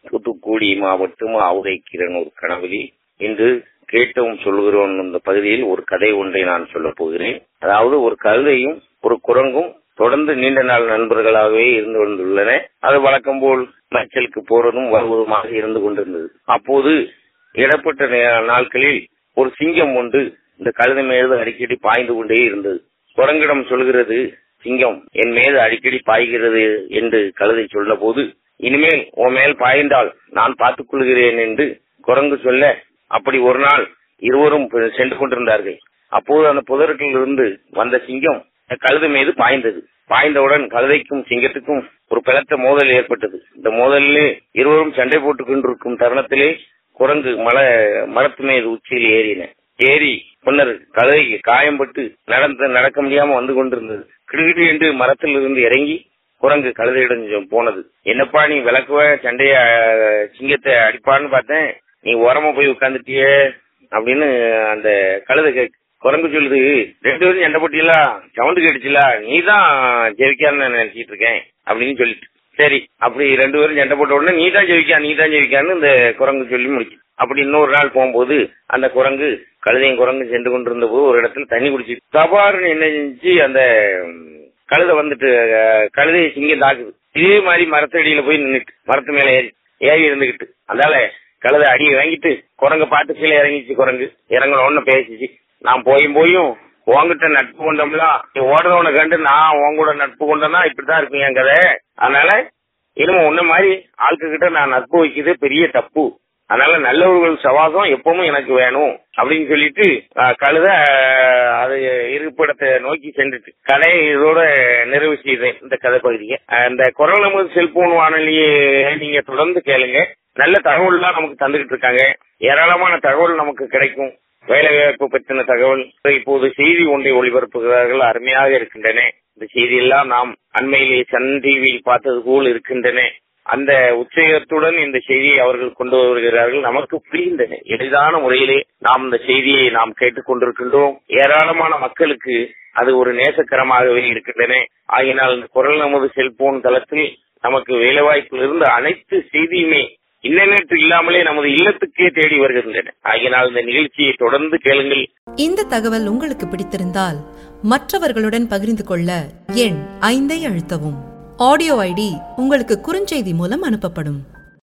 தூத்துக்குடி மாவட்டம் ஆவுடை கிரணூர் கனவில் இன்று கேட்டவும் சொல்கிறோம் இந்த பகுதியில் ஒரு கதை ஒன்றை நான் சொல்லப் போகிறேன் அதாவது ஒரு கழுதையும் ஒரு குரங்கும் தொடர்ந்து நீண்ட நாள் நண்பர்களாகவே இருந்து வந்துள்ளன அது வழக்கம் போல் மேய்ச்சலுக்கு போறதும் வருவதுமாக இருந்து கொண்டிருந்தது அப்போது இடப்பட்ட நே- நாட்களில் ஒரு சிங்கம் ஒன்று இந்த கழுதை மீது அடிக்கடி பாய்ந்து கொண்டே இருந்தது குரங்கிடம் சொல்கிறது சிங்கம் என் மீது அடிக்கடி பாய்கிறது என்று கழுதை சொன்ன போது இனிமேல் உன் மேல் பாய்ந்தால் நான் பார்த்துக் கொள்கிறேன் என்று குரங்கு சொல்ல அப்படி ஒரு நாள் இருவரும் ப- சென்று கொண்டிருந்தார்கள் அப்போது அந்த புதருக்குள் இருந்து வந்த சிங்கம் கழுதை மீது பாய்ந்தது பாய்ந்தவுடன் கழுதைக்கும் சிங்கத்துக்கும் ஒரு பலத்த மோதல் ஏற்பட்டது இந்த மோதலிலே இருவரும் சண்டை போட்டுக் கொண்டிருக்கும் தருணத்திலே குரங்கு மல மரத்து மீது உச்சியில் ஏறின ஏறி பின்னர் கழுதைக்கு காயம்பட்டு நடந்து நடக்க முடியாம வந்து கொண்டிருந்தது கிடுகிடு என்று மரத்தில் இருந்து இறங்கி குரங்கு கழுதையிடம் சொ- போனது என்னப்பா நீ விளக்குவ சண்டைய அஹ், சிங்கத்தை அடிப்பான்னு பார்த்தேன் நீ ஓரமா போய் உட்காந்துட்டியே அப்படின்னு அந்த கழுதை கேக்கு குரங்கு சொல்லுது ரெண்டு பேரும் சண்டை போட்டியலா சவுண்டு கேட்டுச்சுல நீ தான் ஜெயிக்கான்னு நான் நினைச்சிட்டு இருக்கேன் அப்படின்னு சொல்லிட்டு சரி அப்படி ரெண்டு பேரும் சண்டை போட்ட உடனே நீ தான் ஜெயிக்கா நீ தான் ஜெயிக்கான்னு இந்த குரங்கு சொல்லி முடிச்சு அப்படி இன்னொரு நாள் போகும்போது அந்த குரங்கு கழுதையும் குரங்கு சென்று கொண்டிருந்த போது ஒரு இடத்துல தண்ணி குடிச்சு தபாருன்னு என்ன செஞ்சு அந்த ம், கழுதை வந்துட்டு அஹ், கழுதையை சிங்கம் தாக்குது இதே மாதிரி மரத்தடியில போய் நின்னுட்டு மரத்து மேல ஏறி ஏறி இருந்துகிட்டு அதனால கழுதை அடியை வாங்கிட்டு குரங்க பார்த்து கீழே இறங்கிச்சு குரங்கு இறங்கின உடனே பேசிச்சு நான் போயும் போயும் உன்கிட்ட நட்பு கொண்டோம்ல நீ ஓடுறவனை கண்டு நான் உன் கூட நட்பு கொண்டேன்னா இப்படித்தான் இருக்கும் என் கதை அதனால இனிமே உன்ன மாதிரி ஆளுக்கு கிட்ட நான் நட்பு வைக்கிறது பெரிய தப்பு அதனால நல்லவர்கள் சவாசம் எப்பவும் எனக்கு வேணும் அப்படின்னு சொல்லிட்டு அஹ், கழுத அஹ், அது இருப்பிடத்தை நோக்கி சென்றுட்டு கதை இதோட நிறைவு செய்தேன் இந்த கதை பகுதியை அஹ், இந்த குரல் நமது செல்போன் வானொலியை நீங்க தொடர்ந்து கேளுங்க நல்ல தகவல்லாம் நமக்கு தந்துகிட்டு இருக்காங்க ஏராளமான தகவல் நமக்கு கிடைக்கும் வேலை வாய்ப்பு பற்றின தகவல் இப்போது செய்தி ஒன்றை ஒளிபரப்புகிறார்கள் அருமையாக இருக்கின்றன இந்த செய்தியெல்லாம் நாம் அண்மையிலே சன் டிவியில் பார்த்தது போல் இருக்கின்றன அந்த உச்சயத்துடன் இந்த செய்தியை அவர்கள் கொண்டு வருகிறார்கள் நமக்கு புரிகின்றன எளிதான முறையிலே நாம் இந்த செய்தியை நாம் கேட்டுக் கொண்டிருக்கின்றோம் ஏராளமான மக்களுக்கு அது ஒரு நேசக்கரமாகவே இருக்கின்றன ஆகினால் இந்த குரல் நமது செல்போன் தளத்தில் நமக்கு வேலைவாய்ப்பில் இருந்து அனைத்து செய்தியுமே இன்டர்நெட் இல்லாமலே நமது இல்லத்துக்கே தேடி வருகின்றன ஆகினால் இந்த நிகழ்ச்சியை தொடர்ந்து கேளுங்கள் இந்த தகவல் உங்களுக்கு பிடித்திருந்தால் மற்றவர்களுடன் பகிர்ந்து கொள்ள எண் ஐந்தை அழுத்தவும் ஆடியோ ஐடி உங்களுக்கு குறுஞ்செய்தி மூலம் அனுப்பப்படும்